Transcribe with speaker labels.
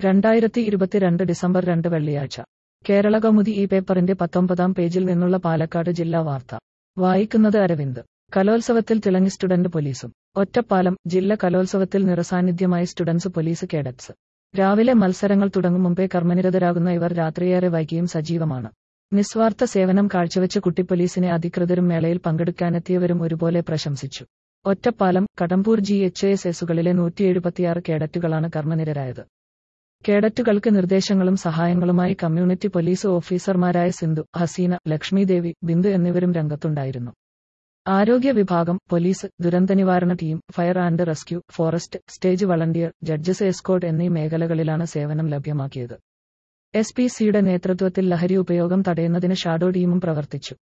Speaker 1: രണ്ടായിരത്തി ഇരുപത്തിരണ്ട് ഡിസംബർ രണ്ട് വെള്ളിയാഴ്ച കേരള കൗമുദി ഈ പേപ്പറിന്റെ പത്തൊമ്പതാം പേജിൽ നിന്നുള്ള പാലക്കാട് ജില്ലാ വാർത്ത വായിക്കുന്നത് അരവിന്ദ് കലോത്സവത്തിൽ തിളങ്ങി സ്റ്റുഡന്റ് പോലീസും ഒറ്റപ്പാലം ജില്ല കലോത്സവത്തിൽ നിറസാന്നിധ്യമായി സ്റ്റുഡൻസ് പോലീസ് കേഡറ്റ്സ് രാവിലെ മത്സരങ്ങൾ തുടങ്ങും മുമ്പേ കർമ്മനിരതരാകുന്ന ഇവർ രാത്രിയേറെ വൈകിയും സജീവമാണ് നിസ്വാർത്ഥ സേവനം കാഴ്ചവെച്ച കുട്ടിപ്പോലീസിനെ അധികൃതരും മേളയിൽ പങ്കെടുക്കാനെത്തിയവരും ഒരുപോലെ പ്രശംസിച്ചു Ottapalam Kadampur G H S എസുകളിലെ നൂറ്റി എഴുപത്തിയാറ് കേഡറ്റുകളാണ് കർമ്മനിരരായത് കേഡറ്റുകൾക്ക് നിർദ്ദേശങ്ങളും സഹായങ്ങളുമായി കമ്മ്യൂണിറ്റി പോലീസ് ഓഫീസർമാരായ സിന്ധു ഹസീന ലക്ഷ്മിദേവി ബിന്ദു എന്നിവരും രംഗത്തുണ്ടായിരുന്നു ആരോഗ്യ വിഭാഗം പോലീസ് ദുരന്തനിവാരണ team fire and rescue forest stage volunteer judges escort എന്നീ മേഖലകളിലാണ് സേവനം ലഭ്യമാക്കിയത് എസ് പി സിയുടെ നേതൃത്വത്തിൽ ലഹരി ഉപയോഗം തടയുന്നതിന് ഷാഡോ ടീമും പ്രവർത്തിച്ചു